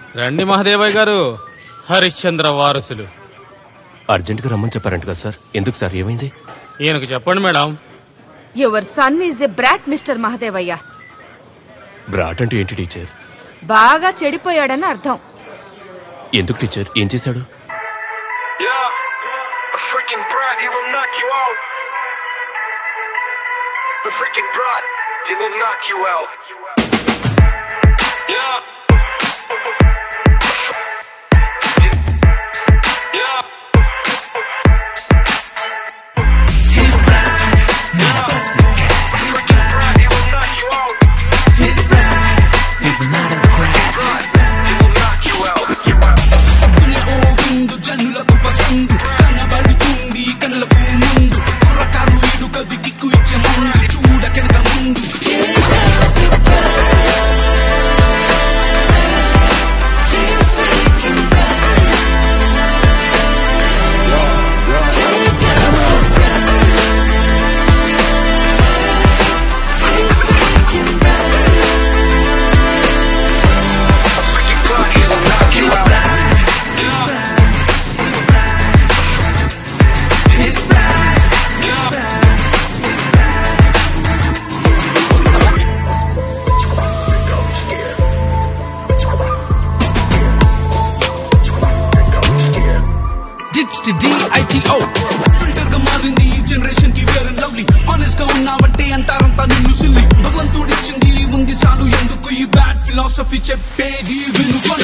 రండి మహదేవయ్య గారు హరిశ్చంద్ర వారసులు అర్జెంటుగా రమ్మని చెప్పారంట కదా సార్ ఎందుకు సార్ ఏమైంది ఈయనకు చెప్పండి madam your son is a brat mister Mahadevayya brat అంటే ఏంటి టీచర్ బాగా చెడిపోయాడని అర్థం ఎందుకు టీచర్ ఏం చేశాడు Yeah, a freaking brat, he will knock you out. The freaking brat, he will knock you out. Yeah. Yeah. Freaking brat, he will knock you out. Brat, he will knock you out. దునియా ఓ విందు జనులకు పసందు కనబడుతుంది కనులకు ముందు కుర్రకారు ఈడు కది kick ఇచ్చే ముందు చూడ కనుక ముందు Freaking brat, he will knock you out. Ditto filter గా మారింది ఈ జనరేషన్ కి ఫేర్ అండ్ లవ్లీ ఆనెస్ట్ గా ఉన్నావంటే అంటారంతా నిన్ను సిల్లి భగవంతుడిచ్చింది ఉంది చాలు ఎందుకు ఈ బ్యాడ్ ఫిలాసఫీ చెప్పేది వినుకొని